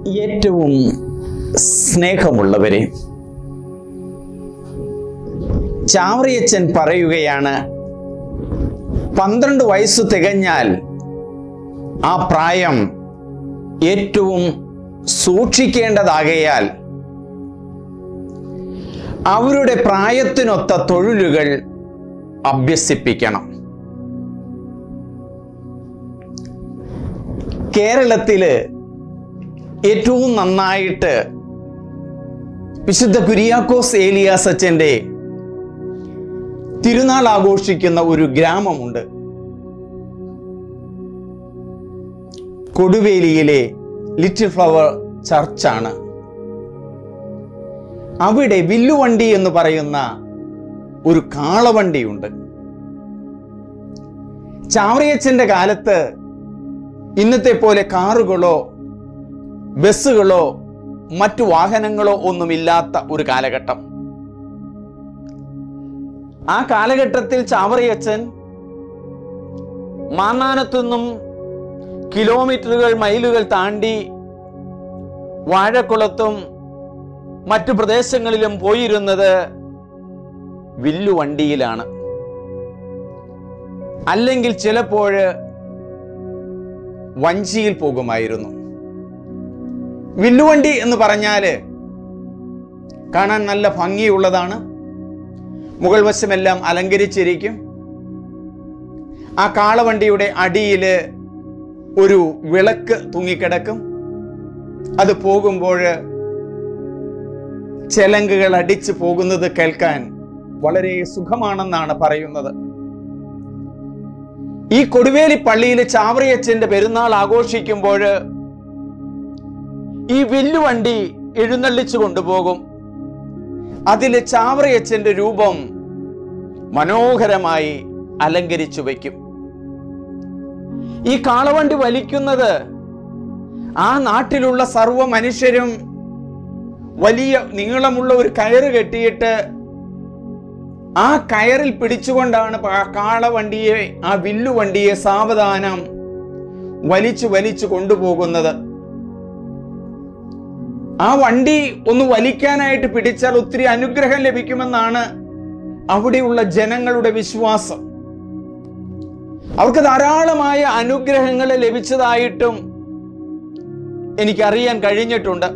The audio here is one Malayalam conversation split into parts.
ഏറ്റവും സ്നേഹമുള്ളവരെ ചാവറിയച്ചൻ പറയുകയാണ് പന്ത്രണ്ട് വയസ്സ് തികഞ്ഞാൽ ആ പ്രായം ഏറ്റവും സൂക്ഷിക്കേണ്ടതാകയാൽ അവരുടെ പ്രായത്തിനൊത്ത തൊഴിലുകൾ അഭ്യസിപ്പിക്കണം കേരളത്തില് ഏറ്റവും നന്നായിട്ട് വിശുദ്ധ കുര്യാക്കോസ് ഏലിയാസ് അച്ഛൻ്റെ തിരുനാൾ ആഘോഷിക്കുന്ന ഒരു ഗ്രാമമുണ്ട് കൊടുവേലിയിലെ ലിറ്റിൽ ഫ്ലവർ ചർച്ചാണ് അവിടെ വില്ലുവണ്ടി എന്ന് പറയുന്ന ഒരു കാളവണ്ടിയുണ്ട് ചാവറിയച്ചന്റെ കാലത്ത് ഇന്നത്തെ പോലെ കാറുകളോ ബസ്സുകളോ മറ്റു വാഹനങ്ങളോ ഒന്നുമില്ലാത്ത ഒരു കാലഘട്ടം ആ കാലഘട്ടത്തിൽ ചാവറിയച്ചൻ മാന്നാനത്തുനിന്നും കിലോമീറ്ററുകൾ മൈലുകൾ താണ്ടി വാഴക്കുളത്തും മറ്റു പ്രദേശങ്ങളിലും പോയിരുന്നത് വില്ലുവണ്ടിയിലാണ് അല്ലെങ്കിൽ ചിലപ്പോൾ വഞ്ചിയിൽ പോകുമായിരുന്നു വില്ലുവണ്ടി എന്ന് പറഞ്ഞാല് കാണാൻ നല്ല ഭംഗിയുള്ളതാണ് മുകൾ വശമെല്ലാം അലങ്കരിച്ചിരിക്കും ആ കാളവണ്ടിയുടെ അടിയിൽ ഒരു വിളക്ക് തൂങ്ങിക്കിടക്കും അത് പോകുമ്പോൾ ചെലങ്കുകൾ അടിച്ചു പോകുന്നത് കേൾക്കാൻ വളരെ സുഖമാണെന്നാണ് പറയുന്നത് ഈ കൊടുവേലി പള്ളിയിൽ ചാവറിയച്ചന്റെ പെരുന്നാൾ ആഘോഷിക്കുമ്പോൾ ഈ വില്ലുവണ്ടി എഴുന്നള്ളിച്ചു കൊണ്ടുപോകും അതിൽ ചാവറിയച്ചന്റെ രൂപം മനോഹരമായി അലങ്കരിച്ചു വയ്ക്കും ഈ കാളവണ്ടി വലിക്കുന്നത് ആ നാട്ടിലുള്ള സർവ മനുഷ്യരും വലിയ നീളമുള്ള ഒരു കയറ് കെട്ടിയിട്ട് ആ കയറിൽ പിടിച്ചുകൊണ്ടാണ് ആ കാളവണ്ടിയെ ആ വില്ലുവണ്ടിയെ സാവധാനം വലിച്ചു വലിച്ചു കൊണ്ടുപോകുന്നത് ആ വണ്ടി ഒന്ന് വലിക്കാനായിട്ട് പിടിച്ചാൽ ഒത്തിരി അനുഗ്രഹം ലഭിക്കുമെന്നാണ് അവിടെയുള്ള ജനങ്ങളുടെ വിശ്വാസം അവർക്ക് ധാരാളമായ അനുഗ്രഹങ്ങൾ ലഭിച്ചതായിട്ടും എനിക്കറിയാൻ കഴിഞ്ഞിട്ടുണ്ട്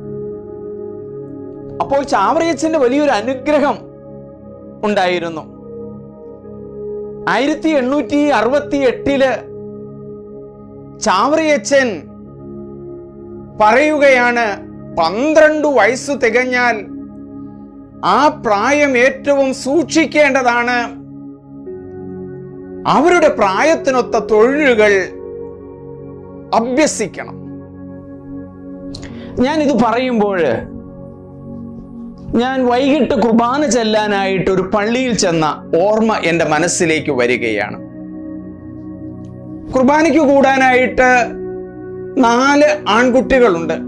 അപ്പോൾ ചാവറയച്ചന്റെ വലിയൊരു അനുഗ്രഹം ഉണ്ടായിരുന്നു ആയിരത്തി എണ്ണൂറ്റി അറുപത്തി എട്ടില് ചാവറിയച്ചൻ പറയുകയാണ് പന്ത്രണ്ട് വയസ്സ് തികഞ്ഞാൽ ആ പ്രായം ഏറ്റവും സൂക്ഷിക്കേണ്ടതാണ് അവരുടെ പ്രായത്തിനൊത്ത തൊഴിലുകൾ അഭ്യസിക്കണം ഞാൻ ഇത് പറയുമ്പോൾ ഞാൻ വൈകിട്ട് കുർബാന ചെല്ലാനായിട്ട് ഒരു പള്ളിയിൽ ചെന്ന ഓർമ്മ എൻ്റെ മനസ്സിലേക്ക് വരികയാണ് കുർബാനയ്ക്ക് കൂടാനായിട്ട് നാല് ആൺകുട്ടികളുണ്ട്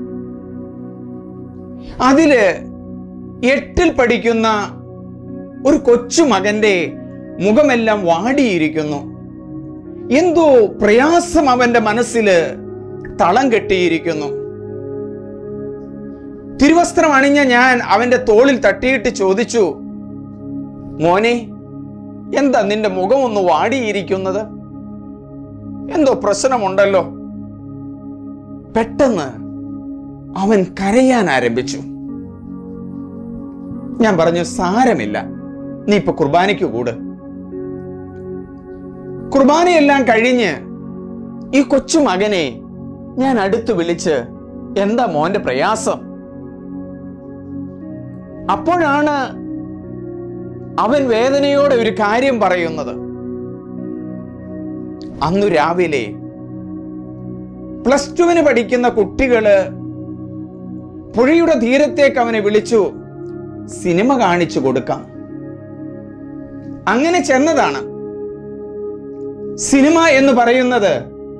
അതില് എട്ടിൽ പഠിക്കുന്ന ഒരു കൊച്ചു മകന്റെ മുഖമെല്ലാം വാടിയിരിക്കുന്നു എന്തോ പ്രയാസം അവന്റെ മനസ്സിൽ തളം കെട്ടിയിരിക്കുന്നു തിരുവസ്ത്രം അണിഞ്ഞ ഞാൻ അവന്റെ തോളിൽ തട്ടിയിട്ട് ചോദിച്ചു മോനെ എന്താ നിന്റെ മുഖം ഒന്ന് വാടിയിരിക്കുന്നത് എന്തോ പ്രശ്നമുണ്ടല്ലോ പെട്ടെന്ന് അവൻ കരയാൻ ആരംഭിച്ചു ഞാൻ പറഞ്ഞു സാരമില്ല നീ ഇപ്പൊ കുർബാനയ്ക്ക് കൂട് കുർബാനയെല്ലാം കഴിഞ്ഞ് ഈ കൊച്ചു മകനെ ഞാൻ അടുത്ത് വിളിച്ച് എന്താ മോന്റെ പ്രയാസം അപ്പോഴാണ് അവൻ വേദനയോടെ ഒരു കാര്യം പറയുന്നത് അന്നു രാവിലെ പ്ലസ് ടുവിന് പഠിക്കുന്ന കുട്ടികള് പുഴയുടെ തീരത്തേക്ക് അവനെ വിളിച്ചു സിനിമ കാണിച്ചു കൊടുക്കാം അങ്ങനെ ചെന്നതാണ് സിനിമ എന്ന് പറയുന്നത്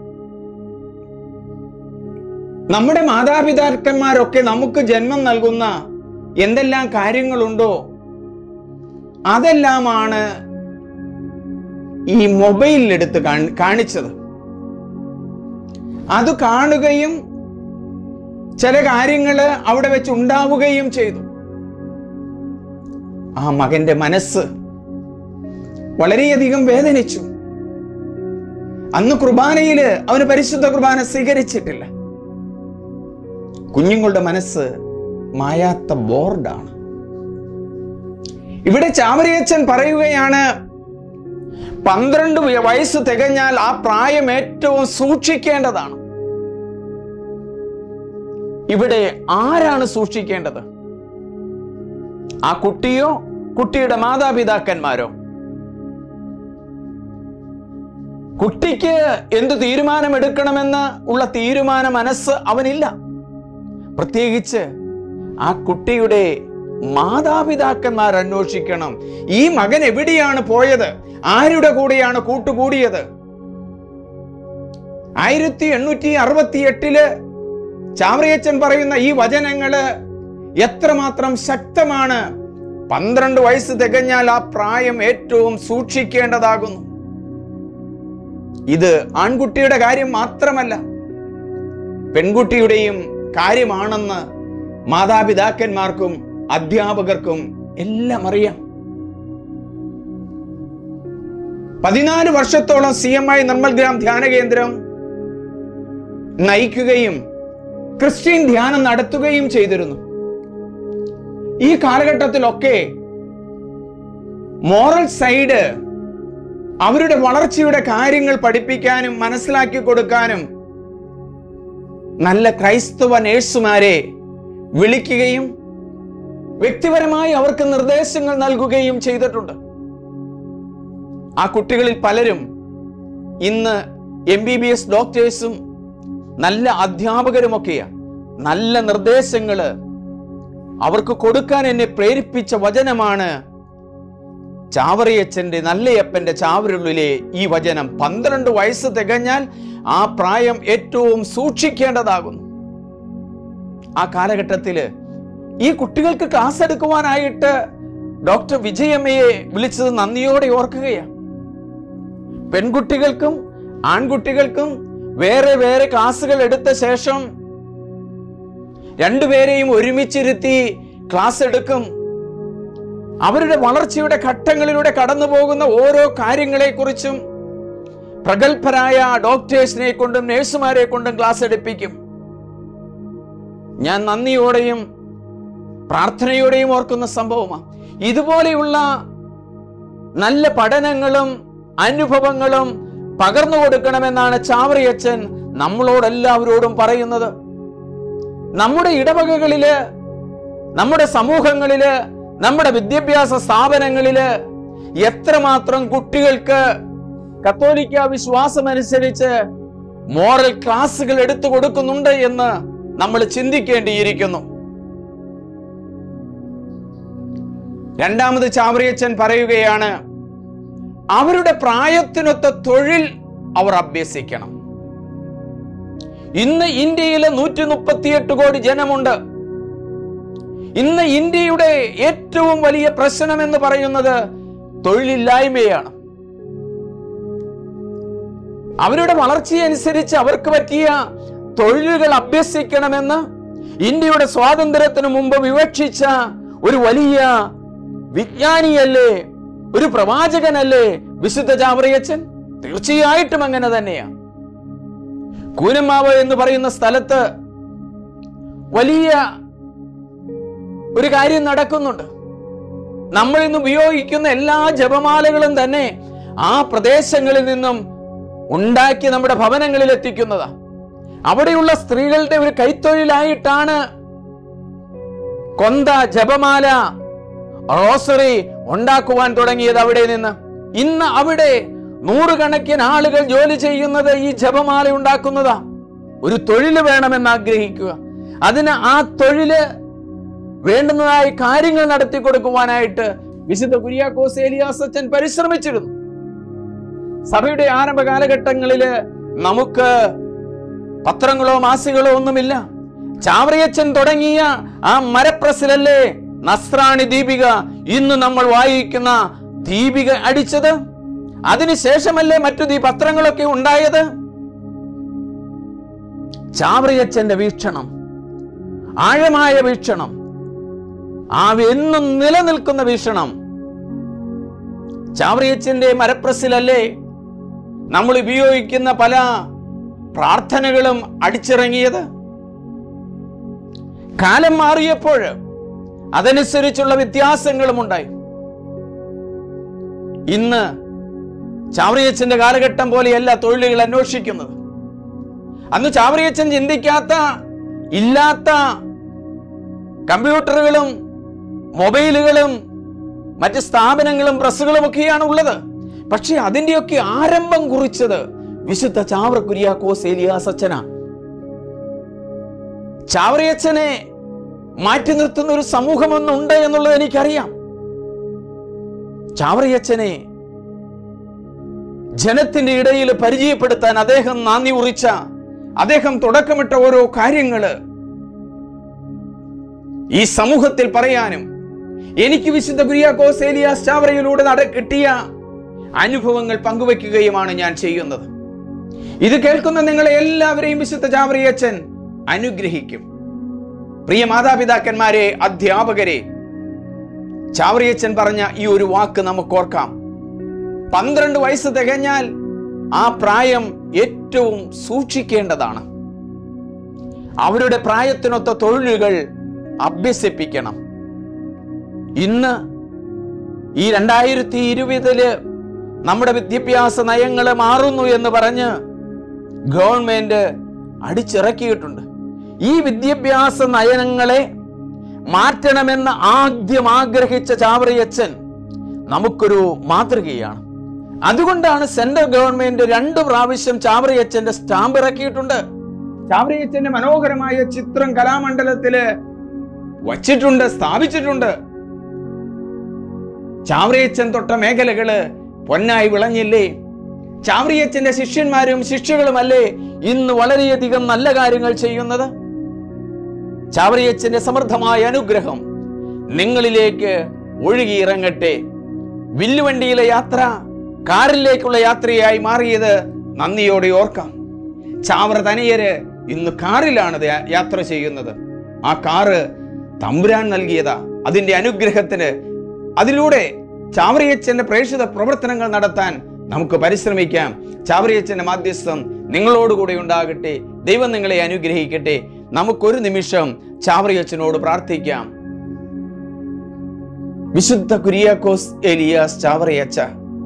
നമ്മുടെ മാതാപിതാക്കന്മാരൊക്കെ നമുക്ക് ജന്മം നൽകുന്ന എന്തെല്ലാം കാര്യങ്ങളുണ്ടോ അതെല്ലാമാണ് ഈ മൊബൈലിലെടുത്ത് കാണി- കാണിച്ചത് അത് കാണുകയും ചില കാര്യങ്ങൾ അവിടെ വെച്ച് ഉണ്ടാവുകയും ചെയ്തു ആ മകന്റെ മനസ്സ് വളരെയധികം വേദനിച്ചു അന്ന് കുർബാനയിൽ അവന് പരിശുദ്ധ കുർബാന സ്വീകരിച്ചിട്ടില്ല കുഞ്ഞുങ്ങളുടെ മനസ്സ് മായാത്ത ബോർഡാണ് ഇവിടെ ചാവരിയച്ചൻ പറയുകയാണ് പന്ത്രണ്ട് വയസ്സ് തികഞ്ഞാൽ ആ പ്രായം ഏറ്റവും സൂക്ഷിക്കേണ്ടതാണ് ഇവിടെ ആരാണ് സൂക്ഷിക്കേണ്ടത് ആ കുട്ടിയോ കുട്ടിയുടെ മാതാപിതാക്കന്മാരോ കുട്ടിക്ക് എന്ത് തീരുമാനമെടുക്കണമെന്ന് ഉള്ള തീരുമാന മനസ്സ് അവനില്ല പ്രത്യേകിച്ച് ആ കുട്ടിയുടെ മാതാപിതാക്കന്മാർ അന്വേഷിക്കണം ഈ മകൻ എവിടെയാണ് പോയത് ആരുടെ കൂടെയാണ് കൂട്ടുകൂടിയത് ആയിരത്തി എണ്ണൂറ്റി അറുപത്തി എട്ടില് ചാവറിയച്ചൻ പറയുന്ന ഈ വചനങ്ങള് എത്രമാത്രം ശക്തമാണ് പന്ത്രണ്ട് വയസ്സ് തികഞ്ഞാൽ ആ പ്രായം ഏറ്റവും സൂക്ഷിക്കേണ്ടതാകുന്നു ഇത് ആൺകുട്ടിയുടെ കാര്യം മാത്രമല്ല പെൺകുട്ടിയുടെയും കാര്യമാണെന്ന് മാതാപിതാക്കന്മാർക്കും അധ്യാപകർക്കും എല്ലാം അറിയാം പതിനാല് വർഷത്തോളം C M I Nirmal Gram Dhyana Kendram നയിക്കുകയും ക്രിസ്ത്യൻ ധ്യാനം നടത്തുകയും ചെയ്തിരുന്നു ഈ കാലഘട്ടത്തിലൊക്കെ മോറൽ സൈഡ് അവരുടെ വളർച്ചയുടെ കാര്യങ്ങൾ പഠിപ്പിക്കാനും മനസ്സിലാക്കി കൊടുക്കാനും നല്ല ക്രൈസ്തവ നേഴ്സുമാരെ വിളിക്കുകയും വ്യക്തിപരമായി അവർക്ക് നിർദ്ദേശങ്ങൾ നൽകുകയും ചെയ്തിട്ടുണ്ട് ആ കുട്ടികളിൽ പലരും ഇന്ന് എം ബി ബി എസ് ഡോക്ടേഴ്സും നല്ല അധ്യാപകരുമൊക്കെയാണ് നല്ല നിർദ്ദേശങ്ങള് അവർക്ക് കൊടുക്കാൻ എന്നെ പ്രേരിപ്പിച്ച വചനമാണ് ചാവറിയച്ചന്റെ നല്ലയപ്പന്റെ ചാവരുള്ളിലെ ഈ വചനം പന്ത്രണ്ട് വയസ്സ് തികഞ്ഞാൽ ആ പ്രായം ഏറ്റവും സൂക്ഷിക്കേണ്ടതാകുന്നു ആ കാലഘട്ടത്തില് ഈ കുട്ടികൾക്ക് ക്ലാസ് എടുക്കുവാനായിട്ട് ഡോക്ടർ വിജയമ്മയെ വിളിച്ചത് നന്ദിയോടെ ഓർക്കുകയാണ് പെൺകുട്ടികൾക്കും ആൺകുട്ടികൾക്കും വേറെ വേറെ ക്ലാസ്സുകൾ എടുത്ത ശേഷം രണ്ടുപേരെയും ഒരുമിച്ചിരുത്തി ക്ലാസ് എടുക്കും അവരുടെ വളർച്ചയുടെ ഘട്ടങ്ങളിലൂടെ കടന്നു പോകുന്ന ഓരോ കാര്യങ്ങളെക്കുറിച്ചും പ്രഗത്ഭരായ ഡോക്ടേഴ്സിനെ കൊണ്ടും നഴ്സുമാരെ കൊണ്ടും ക്ലാസ് എടുപ്പിക്കും ഞാൻ നന്ദിയോടെയും പ്രാർത്ഥനയോടെയും ഓർക്കുന്ന സംഭവമാണ് ഇതുപോലെയുള്ള നല്ല പഠനങ്ങളും അനുഭവങ്ങളും പകർന്നു കൊടുക്കണമെന്നാണ് ചാവറിയച്ചൻ നമ്മളോടെല്ലാവരോടും പറയുന്നത് നമ്മുടെ ഇടവകകളില് നമ്മുടെ സമൂഹങ്ങളില് നമ്മുടെ വിദ്യാഭ്യാസ സ്ഥാപനങ്ങളില് എത്രമാത്രം കുട്ടികൾക്ക് കത്തോലിക്ക വിശ്വാസമനുസരിച്ച് മോറൽ ക്ലാസ്സുകൾ എടുത്തു കൊടുക്കുന്നുണ്ട് എന്ന് നമ്മൾ ചിന്തിക്കേണ്ടിയിരിക്കുന്നു രണ്ടാമത് ചാവറിയച്ചൻ പറയുകയാണ് അവരുടെ പ്രായത്തിനൊത്ത തൊഴിൽ അവർ അഭ്യസിക്കണം ഇന്ന് ഇന്ത്യയിലെ നൂറ്റി മുപ്പത്തിയെട്ട് കോടി ജനമുണ്ട് ഇന്ന് ഇന്ത്യയുടെ ഏറ്റവും വലിയ പ്രശ്നം എന്ന് പറയുന്നത് തൊഴിലില്ലായ്മയാണ് അവരുടെ വളർച്ചയനുസരിച്ച് അവർക്ക് പറ്റിയ തൊഴിലുകൾ അഭ്യസിക്കണമെന്ന് ഇന്ത്യയുടെ സ്വാതന്ത്ര്യത്തിന് മുമ്പ് വിവക്ഷിച്ച ഒരു വലിയ വിജ്ഞാനിയല്ലേ ഒരു പ്രവാചകനല്ലേ വിശുദ്ധ ചാവറിയച്ചൻ തീർച്ചയായിട്ടും അങ്ങനെ തന്നെയാണ് കൂനമാവ് എന്ന് പറയുന്ന സ്ഥലത്ത് വലിയ ഒരു കാര്യം നടക്കുന്നുണ്ട് നമ്മൾ ഇന്ന് ഉപയോഗിക്കുന്ന എല്ലാ ജപമാലകളും തന്നെ ആ പ്രദേശങ്ങളിൽ നിന്നും ഉണ്ടാക്കി നമ്മുടെ ഭവനങ്ങളിൽ എത്തിക്കുന്നതാ അവിടെയുള്ള സ്ത്രീകളുടെ ഒരു കൈത്തൊഴിലായിട്ടാണ് കൊന്ത ജപമാല റോസറി ഉണ്ടാക്കുവാൻ തുടങ്ങിയത് അവിടെ നിന്ന് ഇന്ന് അവിടെ നൂറുകണക്കിന് ആളുകൾ ജോലി ചെയ്യുന്നത് ഈ ജപമാല ഉണ്ടാക്കുന്നതാ ഒരു തൊഴിൽ വേണമെന്ന് ആഗ്രഹിക്കുക അതിന് ആ തൊഴില് വേണ്ടുന്നതായ കാര്യങ്ങൾ നടത്തി കൊടുക്കുവാനായിട്ട് വിശുദ്ധ കുര്യാക്കോസ് ഏലിയാസ് അച്ഛൻ പരിശ്രമിച്ചിരുന്നു സഭയുടെ ആരംഭ കാലഘട്ടങ്ങളില് നമുക്ക് പത്രങ്ങളോ മാസികളോ ഒന്നുമില്ല ചാവറിയച്ചൻ തുടങ്ങിയ ആ മരപ്രസിലല്ലേ നസ്രാണി ദീപിക ഇന്ന് നമ്മൾ വായിക്കുന്ന ദീപിക അടിച്ചത് അതിനുശേഷമല്ലേ മറ്റു ദീ പത്രങ്ങളൊക്കെ ഉണ്ടായത് ചാവറിയച്ചന്റെ വീക്ഷണം ആഴമായ വീക്ഷണം ആ എന്നും നിലനിൽക്കുന്ന വീക്ഷണം ചാവറിയച്ചന്റെ മരപ്രസിലല്ലേ നമ്മൾ ഉപയോഗിക്കുന്ന പല പ്രാർത്ഥനകളും അടിച്ചിറങ്ങിയത് കാലം മാറിയപ്പോൾ അതനുസരിച്ചുള്ള വ്യത്യാസങ്ങളും ഉണ്ടായി ഇന്ന് ചാവറിയച്ചന്റെ കാലഘട്ടം പോലെയല്ല തൊഴിലുകൾ അന്വേഷിക്കുന്നത് അന്ന് ചാവറിയച്ചൻ ചിന്തിക്കാത്ത ഇല്ലാത്ത കമ്പ്യൂട്ടറുകളും മൊബൈലുകളും മറ്റ് സ്ഥാപനങ്ങളും പ്രസ്സുകളും ഒക്കെയാണ് ഉള്ളത് പക്ഷെ അതിൻ്റെയൊക്കെ ആരംഭം കുറിച്ചത് വിശുദ്ധ ചാവറ കുര്യാക്കോസ് ഏലിയാസ് അച്ഛന ചാവറയച്ചനെ മാറ്റി നിർത്തുന്ന ഒരു സമൂഹമൊന്നുണ്ട് എന്നുള്ളത് എനിക്കറിയാം ചാവറയച്ചനെ ജനത്തിന്റെ ഇടയിൽ പരിചയപ്പെടുത്താൻ അദ്ദേഹം നാന്ദി ഉറിച്ച അദ്ദേഹം തുടക്കമിട്ട ഓരോ കാര്യങ്ങള് ഈ സമൂഹത്തിൽ പറയാനും എനിക്ക് വിശുദ്ധ കുര്യാക്കോസ് ഏലിയാസ് ചാവറയിലൂടെ നട കിട്ടിയ അനുഭവങ്ങൾ പങ്കുവെക്കുകയുമാണ് ഞാൻ ചെയ്യുന്നത് ഇത് കേൾക്കുന്ന നിങ്ങളെ എല്ലാവരെയും വിശുദ്ധ ചാവറിയച്ചൻ അനുഗ്രഹിക്കും പ്രിയ മാതാപിതാക്കന്മാരെ അധ്യാപകരെ ചാവറിയച്ചൻ പറഞ്ഞ ഈ ഒരു വാക്ക് നമുക്ക് ഓർക്കാം പന്ത്രണ്ട് വയസ്സ് തികഞ്ഞാൽ ആ പ്രായം ഏറ്റവും സൂക്ഷിക്കേണ്ടതാണ് അവരുടെ പ്രായത്തിനൊത്ത തൊഴിലുകൾ അഭ്യസിപ്പിക്കണം ഇന്ന് ഈ രണ്ടായിരത്തി ഇരുപതില് നമ്മുടെ വിദ്യാഭ്യാസ നയങ്ങൾ മാറുന്നു എന്ന് പറഞ്ഞ് ഗവൺമെന്റ് അടിച്ചിറക്കിയിട്ടുണ്ട് ഈ വിദ്യാഭ്യാസ നയങ്ങളെ മാറ്റണമെന്ന് ആദ്യം ആഗ്രഹിച്ച ചാവറിയച്ചൻ നമുക്കൊരു മാതൃകയാണ് അതുകൊണ്ടാണ് സെൻട്രൽ ഗവൺമെന്റ് രണ്ട് പ്രാവശ്യം ചാവറിയച്ചന്റെ സ്റ്റാമ്പ് ഇറക്കിയിട്ടുണ്ട് ചാവറിയച്ചന്റെ മനോഹരമായ ചിത്രം കലാമണ്ഡലത്തില് വച്ചിട്ടുണ്ട് സ്ഥാപിച്ചിട്ടുണ്ട് ചാവറിയച്ചൻ തൊട്ട മേഖലകള് പൊന്നായി വിളഞ്ഞില്ലേ ചാവറിയച്ചന്റെ ശിഷ്യന്മാരും ശിഷ്യകളുമല്ലേ ഇന്ന് വളരെയധികം നല്ല കാര്യങ്ങൾ ചെയ്യുന്നത് ചാവറിയച്ചന്റെ സമൃദ്ധമായ അനുഗ്രഹം നിങ്ങളിലേക്ക് ഒഴുകിയിറങ്ങട്ടെ വില്ലുവണ്ടിയിലെ യാത്ര കാറിലേക്കുള്ള യാത്രയായി മാറിയത് നന്ദിയോടെ ഓർക്കാം ചാവറ തനിയര് ഇന്ന് കാറിലാണ് ദ- യാത്ര ചെയ്യുന്നത് ആ കാറ് തമ്പുരാൻ നൽകിയതാ അതിന്റെ അനുഗ്രഹത്തിന് അതിലൂടെ ചാവറിയച്ചന്റെ പ്രേക്ഷിത പ്രവർത്തനങ്ങൾ നടത്താൻ നമുക്ക് പരിശ്രമിക്കാം ചാവറിയച്ചന്റെ മാധ്യസ്ഥം നിങ്ങളോടുകൂടെ ഉണ്ടാകട്ടെ ദൈവം നിങ്ങളെ അനുഗ്രഹിക്കട്ടെ നമുക്കൊരു നിമിഷം ചാവറിയച്ചനോട് പ്രാർത്ഥിക്കാം വിശുദ്ധ കുര്യാക്കോസ് എലിയാസ് ചാവറയച്ച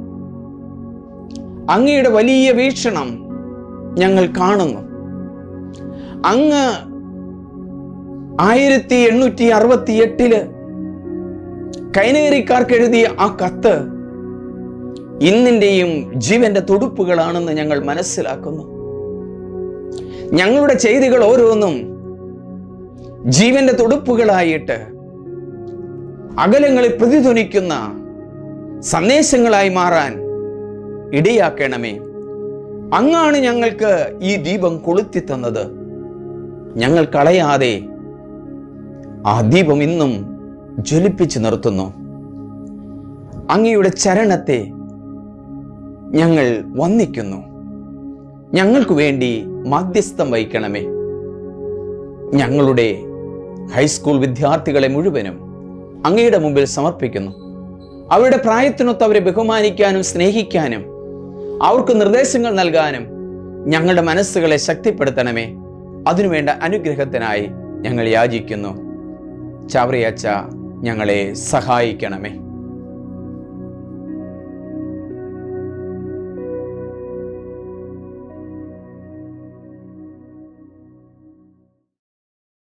അങ്ങയുടെ വലിയ വീക്ഷണം ഞങ്ങൾ കാണുന്നു അങ്ങ് ആയിരത്തി എണ്ണൂറ്റി അറുപത്തി എട്ടില് കൈനേറിക്കാർക്ക് എഴുതിയ ആ കത്ത് ഇന്നിന്റെയും ജീവന്റെ തുടുപ്പുകളാണെന്ന് ഞങ്ങൾ മനസ്സിലാക്കുന്നു ഞങ്ങളുടെ ചെയ്തികൾ ഓരോന്നും ജീവന്റെ തുടുപ്പുകളായിട്ട് അകലങ്ങളിൽ പ്രതിധ്വനിക്കുന്ന സന്ദേശങ്ങളായി മാറാൻ ഇടയാക്കണമേ അങ്ങാണ് ഞങ്ങൾക്ക് ഈ ദീപം കൊളുത്തി തന്നത് ഞങ്ങൾ കളയാതെ ആ ദീപം ഇന്നും ജ്വലിപ്പിച്ചു നിർത്തുന്നു അങ്ങയുടെ ചരണത്തെ ഞങ്ങൾ വന്ദിക്കുന്നു ഞങ്ങൾക്ക് വേണ്ടി മാധ്യസ്ഥം വഹിക്കണമേ ഞങ്ങളുടെ ഹൈസ്കൂൾ വിദ്യാർത്ഥികളെ മുഴുവനും അങ്ങയുടെ മുമ്പിൽ സമർപ്പിക്കുന്നു അവരുടെ പ്രായത്തിനൊത്ത് അവരെ ബഹുമാനിക്കാനും സ്നേഹിക്കാനും അവർക്ക് നിർദ്ദേശങ്ങൾ നൽകാനും ഞങ്ങളുടെ മനസ്സുകളെ ശക്തിപ്പെടുത്തണമേ അതിനുവേണ്ട അനുഗ്രഹത്തിനായി ഞങ്ങൾ യാചിക്കുന്നു ചാവറിയച്ച ഞങ്ങളെ സഹായിക്കണമേ